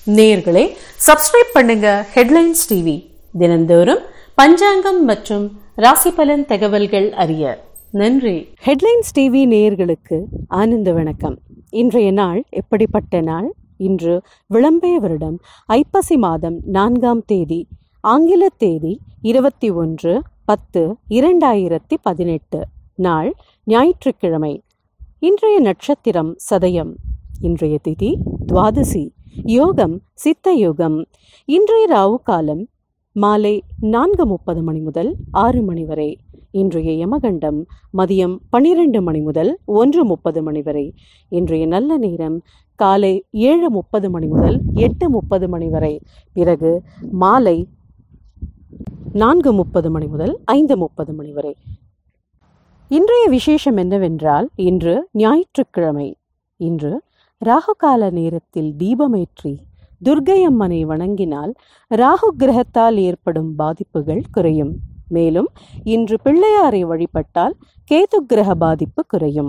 நேயர்களே சப்ஸ்கிரைப் பண்ணுங்க headlines TV தினந்தோறும் பஞ்சாங்கம் மற்றும் ராசி பலன் தகவல்கள் அறிய நன்றி ஹெட்லைன்ஸ் டிவி நேயர்களுக்கு ஆனந்த வணக்கம் இன்றைய நாள் எப்படிப்பட்ட நாள் இன்று விளம்பய வருடம் ஐப்பசி மாதம் நான்காம் தேதி ஆங்கில தேதி இருபத்தி ஒன்று பத்து இரண்டாயிரத்தி பதினெட்டு நாள் ஞாயிற்றுக்கிழமை இன்றைய நட்சத்திரம் சதயம் இன்றைய திதி துவாதசி யோகம் சித்த யோகம் இன்றைய ராவு காலம் மாலை நான்கு முப்பது மணி முதல் ஆறு மணி வரை இன்றைய யமகண்டம் மதியம் பனிரெண்டு மணி முதல் ஒன்று முப்பது மணி வரை இன்றைய நல்ல நேரம் காலை ஏழு முப்பது மணி முதல் எட்டு முப்பது மணி வரை பிறகு மாலை நான்கு முப்பது மணி முதல் ஐந்து முப்பது மணி வரை இன்றைய விசேஷம் என்னவென்றால் இன்று ஞாயிற்றுக்கிழமை இன்று ராகுகால நேரத்தில் தீபமேற்றி துர்க்கை அம்மனை வணங்கினால் ராகு கிரகத்தால் ஏற்படும் பாதிப்புகள் குறையும் மேலும் இன்று பிள்ளையாரை வழிபட்டால் கேது கிரக பாதிப்பு குறையும்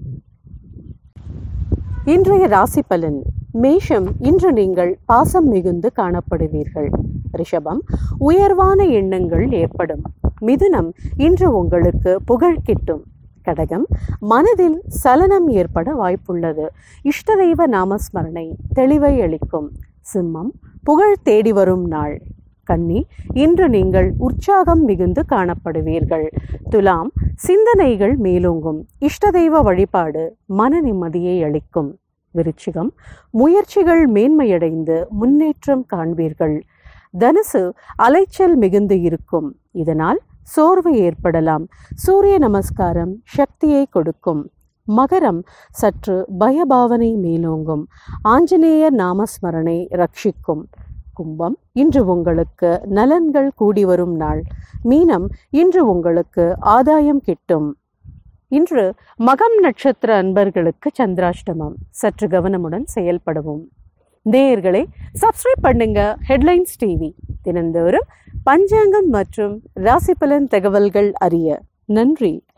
இன்றைய ராசி பலன் மேஷம் இன்று நீங்கள் பாசம் மிகுந்து காணப்படுவீர்கள் ரிஷபம் உயர்வான எண்ணங்கள் ஏற்படும் மிதுனம் இன்று உங்களுக்கு புகழ் கிட்டும் கடகம் மனதில் சலனம் ஏற்பட வாய்ப்புள்ளது இஷ்டதெய்வ நாமஸ்மரணை தெளிவை அளிக்கும் சிம்மம் புகழ் தேடி வரும் நாள் கன்னி இன்று நீங்கள் உற்சாகம் மிகுந்து காணப்படுவீர்கள் துலாம் சிந்தனைகள் மேலோங்கும் இஷ்டதெய்வ வழிபாடு மன நிம்மதியை அளிக்கும் விருச்சிகம் முயற்சிகள் மேன்மையடைந்து முன்னேற்றம் காண்பீர்கள் தனுசு அலைச்சல் மிகுந்து இருக்கும் இதனால் சோர்வு ஏற்படலாம் சூரிய நமஸ்காரம் சக்தியை கொடுக்கும் மகரம் சற்று பயபாவனை மேலோங்கும் ஆஞ்சநேயர் நாமஸ்மரணை ரட்சிக்கும் கும்பம் இன்று உங்களுக்கு நலன்கள் கூடி வரும் நாள் மீனம் இன்று உங்களுக்கு ஆதாயம் கிட்டும் இன்று மகம் நட்சத்திர அன்பர்களுக்கு சந்திராஷ்டமம் சற்று கவனமுடன் செயல்படவும் நேயர்களே சப்ஸ்கிரைப் பண்ணுங்க ஹெட்லைன்ஸ் டிவி தினந்தோறும் பஞ்சாங்கம் மற்றும் ராசி பலன் தகவல்கள் அறிய நன்றி